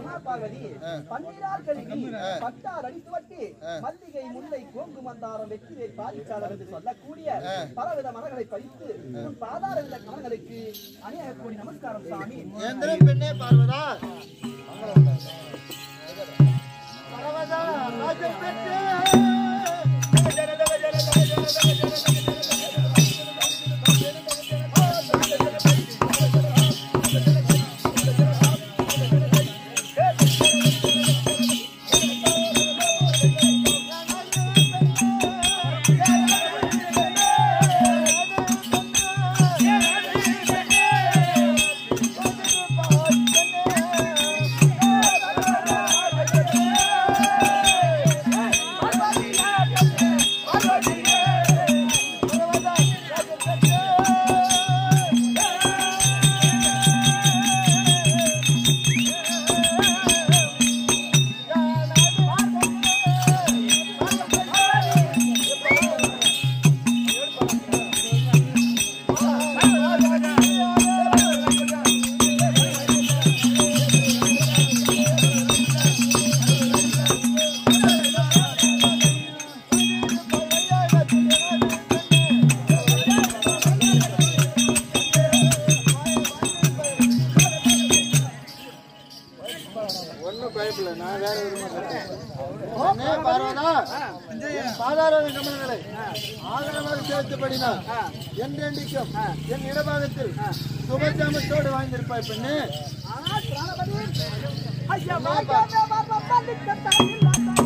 அம்மா பார்வதி பன்னீரால் கழுவி பட்டார் அடித்து வட்டி மல்லிகை முல்லை கோங்கு மந்தாரம் வெற்றிலை பாரிச்சாளர் என்று சொல்லக்கூடிய பலவித மரங்களை பறித்து உன் பாதார வித கணங்களுக்கு அநேக கோடி நமஸ்காரம் சாமி எந்திரம் பெண்ணே பார்வதா பரவதா ராஜம் பெற்றே ஒண்ணும் பயப்பில்லை நான் வேற விதமா சொல்றேன் அண்ணே பார்வதா என் சாதாரண கமலங்களை ஆதரவாக சேர்த்தபடினா என்றெண்டிக்கும் என் இடபாகத்தில் சுபஜாமத்தோடு வாழ்ந்திருப்பாய் பெண்ணு ஆனால் பிராணபதி, ஐயா வாய்க்காதே வரப்பள்ளிக்கு தாயில்லாத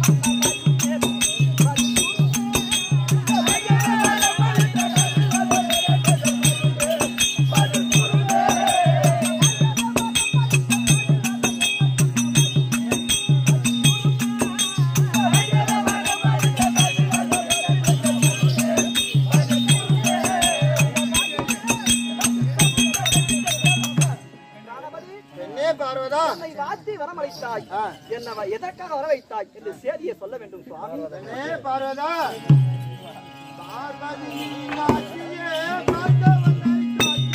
பிராணபதி, பெண்ணே பார்வதா என்னை வாத்தி வரமளித்தாய் ஆ. என்னை வ- எதற்காக வர வைத்தாய் என்று சேதியை சொல்ல வேண்டும் சுவாமி பெண்ணே பார்வதா பார்வதி மீனாட்சியே பார்க்க வந்தாய்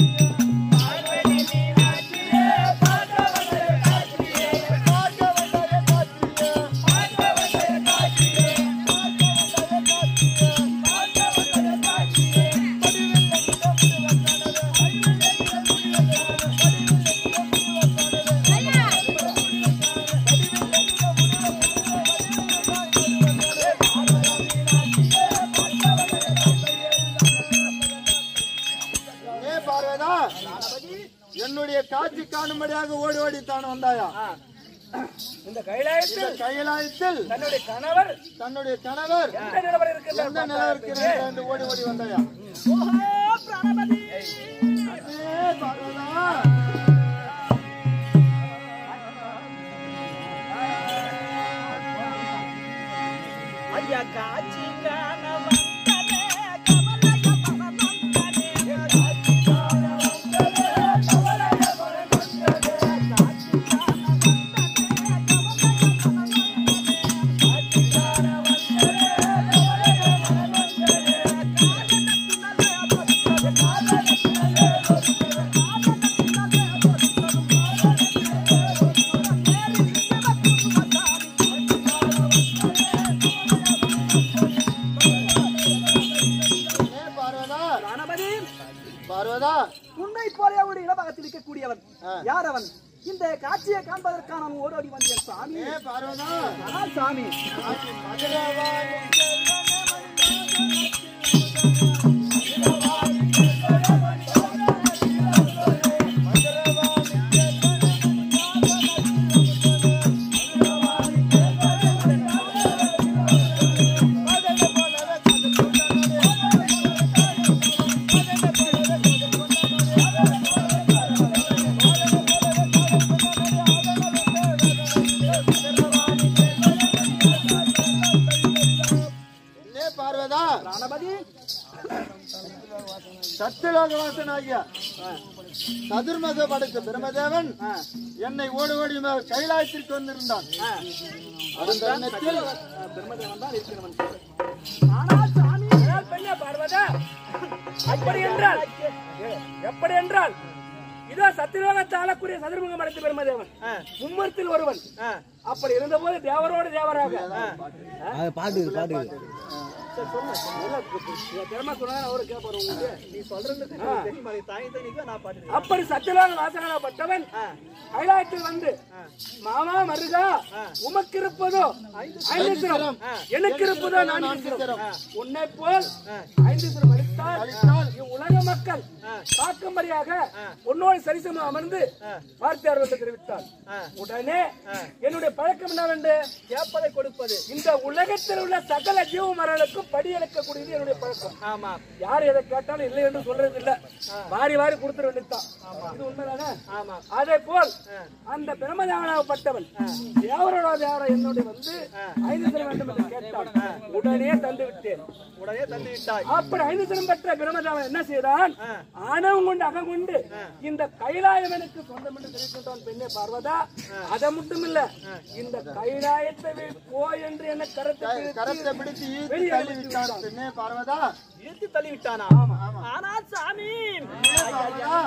காட்சியே. பார்க்க வந்தாய் காட்சியே. பார்க்க வந்தாய் காட்சியே. ஏ பார்வதா என்னுடைய காட்சி காணும்படியாக ஓடி ஓடி தான் வந்தாயா இந்த கைலாயத்தில் இந்த கைலாயத்தில் தன்னுடைய கணவர் தன்னுடைய கணவர் எந்த நிலவரம் இருக்கிறார் எந்த நிலை இருக்கிறார் என்று ஓடி ஓடி வந்தாயா ஓஹோ பிராணபதி ஏ பார்வதா ஐயா காட்சி காண வந்தனே கமலய பரமந்தனே காட்சி காண வந்தனே கமலய பரமந்தனே காட்சி காண வந்தனே கமலய பரமந்தனே காட்சி காண வந்தனே கமலய பரமந்தனே காரணத்தினாலே அப்பொழுது காரணத்தினாலே அப்பொழுது காரணத்தினாலே அப்பொழுது ஏ பார்வதா பிராணபதி பார்வதா உன்னை போலே ஒரு இடபாகத்தில் இருக்கக்கூடியவன் ஆ. யார் அவன் இந்த காட்சியை காண்பதற்காக நான் ஓடோடி வந்தேன் சாமி ஏ பார்வதா ஆனால் சாமி ஆட்சி மதுரவாயும் ஏ பார்வதா பிராணபதி சத்தியலோகவாசனாகிய சதுர்மக படைத்த பிரமதேவன் என்னை ஓடி ஓடி ம- கைலாயத்திற்கு வந்திருந்தான் அந்த தருணத்தில் பிரம்மதேவன் தான் இருக்கிறவன் ஆனால் சாமி பெண்ணே பார்வதா அப்படி என்றால் எப்படி என்றால் இதோ சத்தியலோகத்தை ஆளக்கூடிய சதுர்முகம் அடைத்த பெருமதேவன் ஆ. மும்மரத்தில் ஒருவன் ஆ. அப்படி இருந்தபோது தேவரோடு தேவராக பாட்டு பாட்டு சரி, சொல்லு. நல்லா இருக்கு. இதை திறமை சொன்னா அவரு கேட்பாரு உங்களுக்கு நீ சொல்றது ஆ. தெரியுமா நீ தாய் தனிக்கோ நான் பாட்டு அப்படி சத்தியலோக வாசகனாப்பட்டவன் கைலாயத்தில் வந்து மாமா மருகா உமக்கு இருப்பதோ ஐந்து சிரம் எனக்கு இருப்பதோ நான்கு சிரம் உன்னை போல் ஐந்து சிரம் அளித்தால் இவ்வுலக மக்கள் பார்க்கும்படியாக உன்னோடு சரிசமம் அமர்ந்து வார்த்தை அறுபத்தை தெரிவித்தார் உடனே என்னுடைய பழக்கம் என்னவென்று கேப்பதை கொடுப்பது இந்த உலகத்தில் உள்ள சகல ஜீவ மரங்களுக்கும் படி அளிக்கக்கூடியது என்னுடைய பழக்கம் ஆமா யார் எதை கேட்டாலும் இல்லை என்று சொல்றது இல்ல வாரி வாரி கொடுத்துட வேண்டியதுதான் இது உண்மைதானே ஆமா அதே போல் அந்த பிரமதாவனாகப்பட்டவன் தேவரோட தேவர என்னுடைய வந்து ஐந்து தர வேண்டும் என்று கேட்டான் உடனே தந்து விட்டேன் உடனே தந்து விட்டாய் அப்படி ஐந்து தரம் பெற்ற பிரமதாவன் என்ன செய்தான் ஆணவம் கொண்டு அகம் கொண்டு இந்த கைலாயம் எனக்கு சொந்தம் என்று தெரிவிக்கின்றான் பெண்ணே பார்வதா அதை மட்டும் இல்ல இந்த கைலாயத்தை வி- போ என்று என்ன கருத்தை கரத்தை பிடித்து ஈர்த்து வெளியே தள்ளி விட்டான் பெண்ணே பார்வதா இழுத்து தள்ளி விட்டானா ஆனால் சாமி பெண்ணே பார்வதா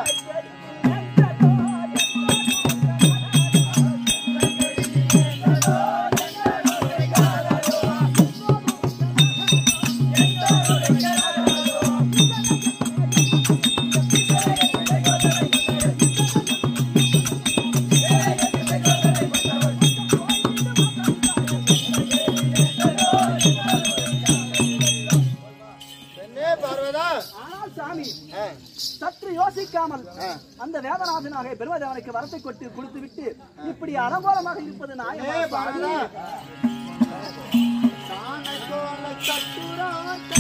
பெண்ணே பார்வதா ஆனால் சாமி ஆ, சற்று யோசிக்காமல் அந்த வேதநாதனாக பெருமதேவனுக்கு வரத்தை கொட்டு கொடுத்து விட்டு இப்படி அலங்கோலமாக இருப்பது பெண்ணே நியாயமா சாமி? பார்வதா சாணக்கோல சத்துரா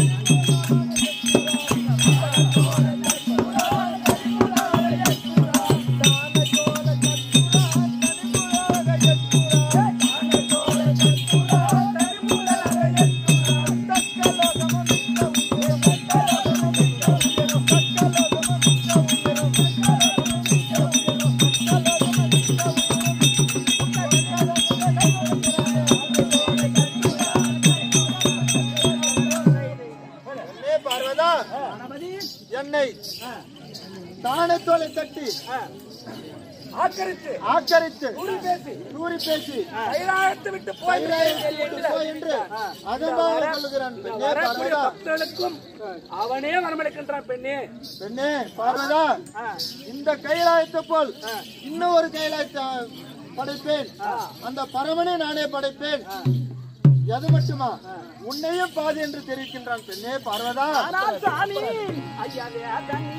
பெண்ணே பார்வதா கணபதி என்னை தானத்தோலை தட்டி ஆக்கரித்து ஆச்சரித்து கூறி பேசி தூரி பேசி கைலாயத்தை விட்டு போய் கைலாயத்தை விட்டு போ என்று அதமாக சொல்லுகிறான் பெண்ணே வரக்கூடிய பார்வதா பக்தர்களுக்கும் அவனே வரமளிக்கின்றான் பெண்ணே பெண்ணே பார்வதா இந்த கைலாயத்தை போல் இன்னும் ஒரு கைலாயத்தை படைப்பேன் அந்த பரமனை நானே படைப்பேன் எது மட்டுமா உன்னையும் பாதி என்று தெரிவிக்கின்றான் பெண்ணே பார்வதா ஆனால் சாமி ஐயாவே அதன்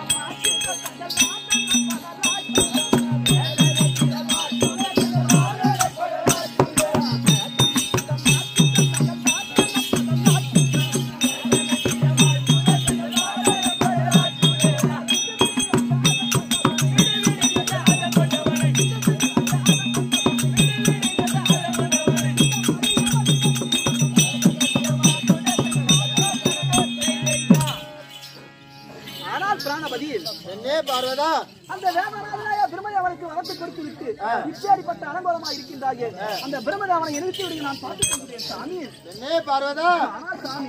ஆனால் பிராணபதி பெண்ணே பார்வதா அந்த வேதநாதனாய பிரம்மதேவனுக்கு வரத்தை கொடுத்து விட்டு இப்படிப்பட்ட அலங்கோலமாக இருக்கின்றாயே அந்த பிரம்மதேவனை நிறுத்தி விடுங்க நான் பார்த்துக் கொள்கிறேன் சாமி பெண்ணே பார்வதா ஆனால் சாமி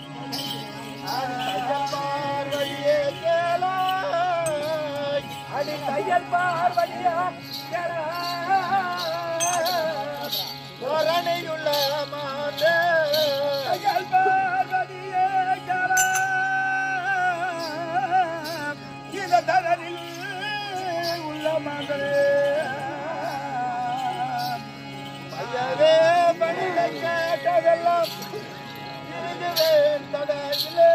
பார்வதியே கேளாய். அடி தையல் பார்வதியா தரணியுள்ள மாதே தையல் பார்வதியே இந்த தரனில் உள்ள மகளே ஐயவே பணிகளை கேட்டதெல்லாம் திருகுவேன் தடையிலே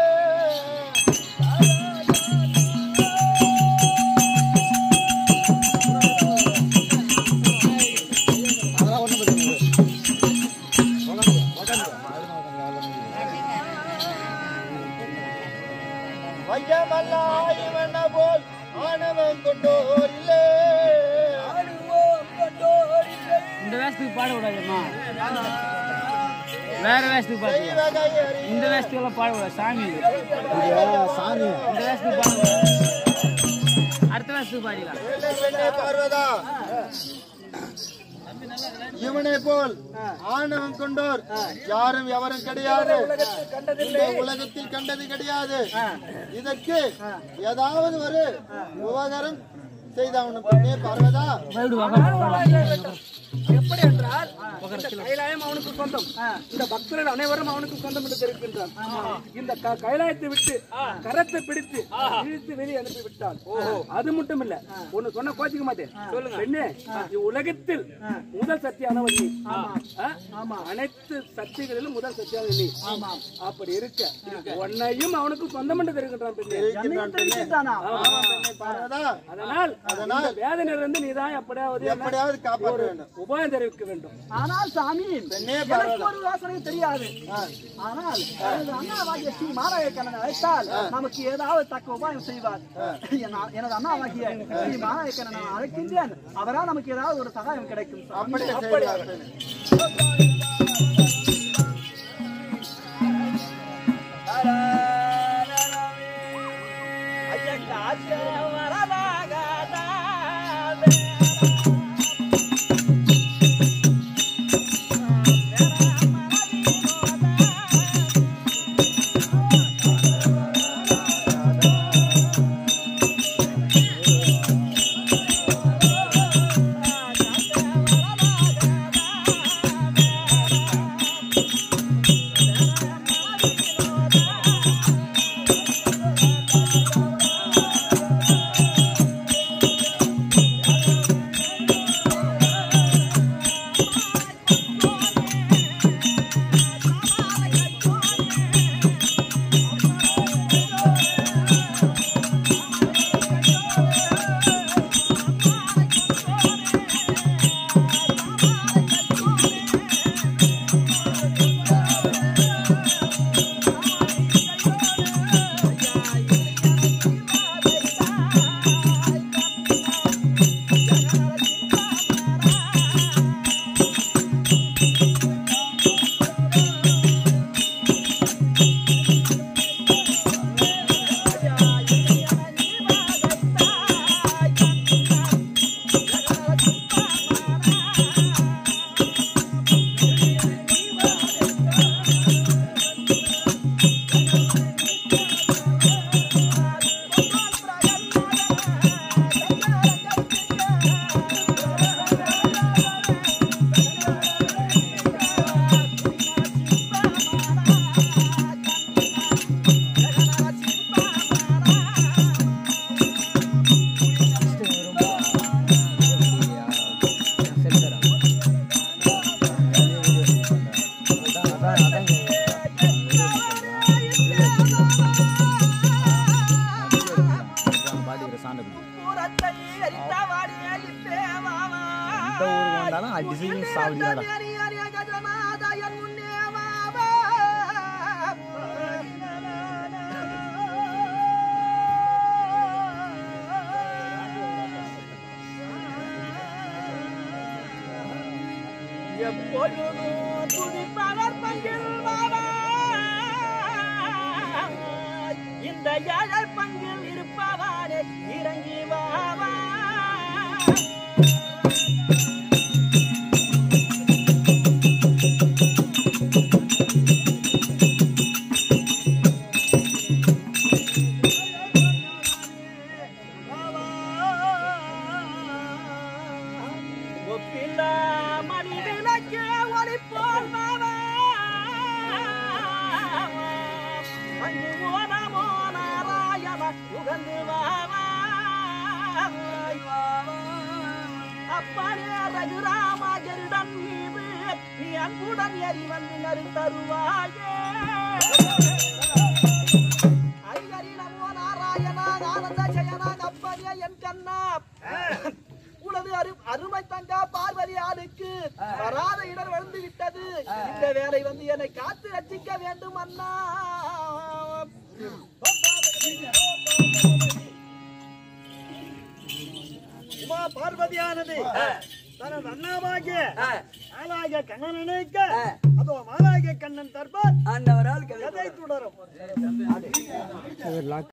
வையமல்லாய் இவன போல் ஆணவம் கொண்டோரில்லே இந்த வேஷத்துக்கு பாடக்கூடாதுமா வேற வேஷத்துக்கு பாடுங்க செய்வகையறி இந்த வேஷத்துக்கு எல்லாம் பாடக்கூடாது சாமி இது. சாமி இந்த வேஷத்துக்கு பாடக்கூடாது அடுத்த வேஷத்துக்கு பாடிக்கலாம் பெண்ணே பார்வதா இவனை போல் ஆணவம் கொண்டோர் யாரும் எவரும் கிடையாது இந்த உலகத்தில் கண்டது கிடையாது இதற்கு ஏதாவது ஒரு உபகாரம் செய்தாகணும் பெண்ணே பார்வதா ஆனால் வாழ்க்கை வேண்டும். எப்படி என்றால் இந்த கைலாயம் அவனுக்கு சொந்தம் இந்த பக்தர்கள் அனைவரும் அவனுக்கு சொந்தம் என்று தெரிவிக்கின்றான் இந்த க- கைலாயத்தை விட்டு கரத்தை பிடித்து இழுத்து வெளியே அனுப்பி விட்டான் அது மட்டும் இல்ல ஒண்ணு சொன்ன கோச்சிக்க மாட்டேன் சொல்லுங்க பெண்ணே உலகத்தில் முதல் சக்தியானவன் நீ ஆமா அனைத்து சக்திகளிலும் முதல் சக்தியானவன் நீ அப்படி இருக்க உன்னையும் அவனுக்கு சொந்தம் என்று தெரிவிக்கின்றான் பெண்ணே இருக்கின்றான் பெண்ணே தெரிவிக்கின்றானா? ஆமா பெண்ணே பார்வதா அதனால் அதனால் வேதனையிலிருந்து நீதான் எப்படியாவது என்னை எப்படியாவது காப்பாற்ற வேண்டும் உபாயம் தெரிவிக்க வேண்டும் ஆனால் சாமி பெண்ணே எனக்கு ஒரு யோசனை தெரியாது ஆனால் எனது அண்ணாவாகிய ஸ்ரீ மாராய கண்ணன் அழைத்தால் நமக்கு ஏதாவது தக்க உபாயம் செய்வார் என- எனது அண்ணாவாகிய ஸ்ரீ மாராய கண்ணன் நான் அழைக்கின்றேன் அவரால் நமக்கு ஏதாவது ஒரு சகாயம் கிடைக்கும் சாமி. அப்படியே செய்தார் பெண்ணே அடிச்சு சாவடியாடா எப்பொழுதும் துடிப்பவர் பங்கில் வாவா. இந்த ஏழை பங்கில் இருப்பவாரே இறங்கி வாவா ஒப்பில்லா மனிதனுக்கு ஒளி போல் வாவா. அங்கு ஓனமோ நாராயண உகந்து வாவா. அப்பனே ரகுராமா கருடன் மீது நீ அன்புடன் எரி வந்து நறு தருவாயே ஐயரி நமோ நாராயணா ஆனந்த ஜெயனா அப்பனே என் கண்ணா உனது அரு அருமை தங்கா பார்வதி ஆளுக்கு வராத இடர் வந்து விட்டது இந்த வேலை வந்து என்னை காத்து ரட்சிக்க வேண்டும் அண்ணா உமா பார்வதியானது தனது அண்ணாவாகிய ஆளாகிய கண்ணனுக்க அதோ மாலாகிய கண்ணன் தர்பார் ஆண்டவரால் கதை தொடரும்